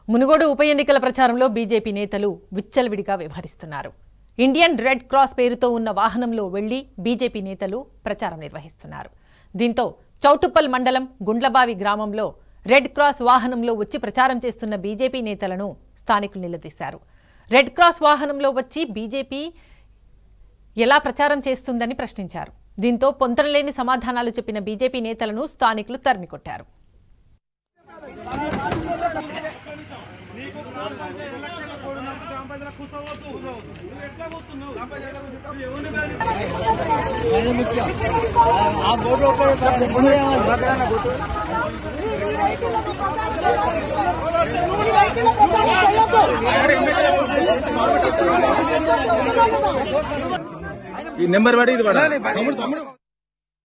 మునుగోడు ఉప ఎన్నికల ప్రచారంలో బీజేపీ నేతలు విచ్చలవిడిగా వ్యవహరిస్తున్నారు ఇండియన్ రెడ్ క్రాస్ పేరుతో ఉన్న వాహనంలో వెళ్లి బీజేపీ నేతలు ప్రచారం నిర్వహిస్తున్నారు దీంతో చౌటుప్పల్ మండలం గుండ్లబావి గ్రామంలో రెడ్ క్రాస్ వాహనంలో వచ్చి ప్రచారం చేస్తున్న బీజేపీ నేతలను స్థానికులు నిలదీశారు రెడ్ క్రాస్ వాహనంలో వచ్చి బీజేపీ ఎలా ప్రచారం చేస్తుందని ప్రశ్నించారు దీంతో పొంతనలేని సమాధానాలు చెప్పిన బీజేపీ నేతలను స్థానికులు తరిమికొట్టారు ఈ నెంబర్ పడి ఇది పడాలి